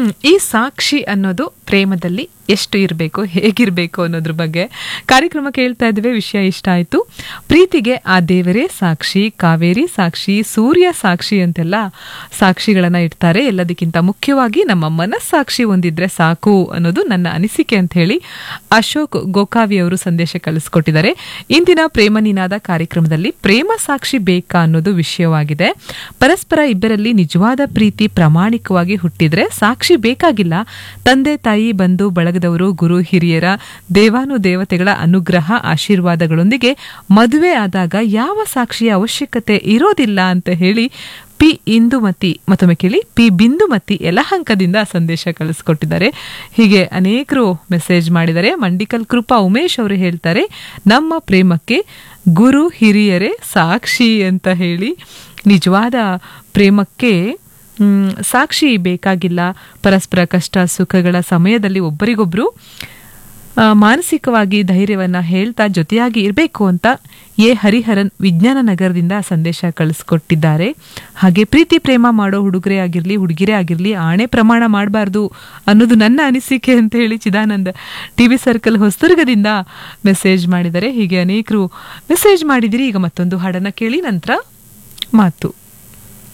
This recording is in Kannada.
ಹ್ಮ್, ಈ ಸಾಕ್ಷಿ ಅನ್ನೋದು ಪ್ರೇಮದಲ್ಲಿ ಎಷ್ಟು ಇರಬೇಕು ಹೇಗಿರಬೇಕು ಅನ್ನೋದ್ರ ಬಗ್ಗೆ ಕಾರ್ಯಕ್ರಮ ಕೇಳ್ತಾ ಇದ್ವಿ ವಿಷಯ ಇಷ್ಟ ಆಯ್ತು ಪ್ರೀತಿಗೆ ಆ ದೇವರೇ ಸಾಕ್ಷಿ ಕಾವೇರಿ ಸಾಕ್ಷಿ ಸೂರ್ಯ ಸಾಕ್ಷಿ ಅಂತೆಲ್ಲ ಸಾಕ್ಷಿಗಳನ್ನ ಇಡ್ತಾರೆ ಎಲ್ಲದಕ್ಕಿಂತ ಮುಖ್ಯವಾಗಿ ನಮ್ಮ ಮನಸ್ಸಾಕ್ಷಿ ಒಂದಿದ್ರೆ ಸಾಕು ಅನ್ನೋದು ನನ್ನ ಅನಿಸಿಕೆ ಅಂತ ಹೇಳಿ ಅಶೋಕ್ ಗೋಕಾವಿ ಅವರು ಸಂದೇಶ ಕಳಿಸ್ಕೊಟ್ಟಿದ್ದಾರೆ ಇಂದಿನ ಪ್ರೇಮ ನಿನಾದ ಕಾರ್ಯಕ್ರಮದಲ್ಲಿ ಪ್ರೇಮ ಸಾಕ್ಷಿ ಬೇಕಾ ಅನ್ನೋದು ವಿಷಯವಾಗಿದೆ ಪರಸ್ಪರ ಇಬ್ಬರಲ್ಲಿ ನಿಜವಾದ ಪ್ರೀತಿ ಪ್ರಾಮಾಣಿಕವಾಗಿ ಹುಟ್ಟಿದ್ರೆ ಸಾಕ್ಷಿ ಬೇಕಾಗಿಲ್ಲ ತಂದೆ ತಾಯಿ ಬಂಧು ಬಳಗದವರು ಗುರು ಹಿರಿಯರ ದೇವಾನು ದೇವತೆಗಳ ಅನುಗ್ರಹ ಆಶೀರ್ವಾದಗಳೊಂದಿಗೆ ಮದುವೆ ಆದಾಗ ಯಾವ ಸಾಕ್ಷಿಯ ಅವಶ್ಯಕತೆ ಇರೋದಿಲ್ಲ ಅಂತ ಹೇಳಿ ಪಿ ಇಂದುಮತಿ ಮತ್ತೊಮ್ಮೆ ಕೇಳಿ ಪಿ ಬಿಂದುಮತಿ ಯಲಹಂಕದಿಂದ ಸಂದೇಶ ಕಳಿಸ್ಕೊಟ್ಟಿದ್ದಾರೆ ಹೀಗೆ ಅನೇಕರು ಮೆಸೇಜ್ ಮಾಡಿದ್ದಾರೆ ಮಂಡಿಕಲ್ ಕೃಪಾ ಉಮೇಶ್ ಅವರು ಹೇಳ್ತಾರೆ ನಮ್ಮ ಪ್ರೇಮಕ್ಕೆ ಗುರು ಹಿರಿಯರೇ ಸಾಕ್ಷಿ ಅಂತ ಹೇಳಿ ನಿಜವಾದ ಪ್ರೇಮಕ್ಕೆ ಮ್, ಸಾಕ್ಷಿ ಬೇಕಾಗಿಲ್ಲ ಪರಸ್ಪರ ಕಷ್ಟ ಸುಖಗಳ ಸಮಯದಲ್ಲಿ ಒಬ್ಬರಿಗೊಬ್ರು ಆ, ಮಾನಸಿಕವಾಗಿ ಧೈರ್ಯವನ್ನ ಹೇಳ್ತಾ ಜೊತೆಯಾಗಿ ಇರಬೇಕು ಅಂತ ಎ ಹರಿಹರನ್ ವಿಜ್ಞಾನ ನಗರದಿಂದ ಸಂದೇಶ ಕಳಿಸ್ಕೊಟ್ಟಿದ್ದಾರೆ ಹಾಗೆ ಪ್ರೀತಿ ಪ್ರೇಮ ಮಾಡೋ ಹುಡುಗರೇ ಆಗಿರ್ಲಿ ಹುಡುಗಿರೇ ಆಗಿರ್ಲಿ ಆಣೆ ಪ್ರಮಾಣ ಮಾಡಬಾರ್ದು ಅನ್ನೋದು ನನ್ನ ಅನಿಸಿಕೆ ಅಂತ ಹೇಳಿ ಚಿದಾನಂದ ಟಿವಿ ಸರ್ಕಲ್ ಹೊಸದುರ್ಗದಿಂದ ಮೆಸೇಜ್ ಮಾಡಿದ್ದಾರೆ ಹೀಗೆ ಅನೇಕರು ಮೆಸೇಜ್ ಮಾಡಿದಿರಿ ಈಗ ಮತ್ತೊಂದು ಹಾಡನ್ನ ಕೇಳಿ ನಂತರ ಮಾತು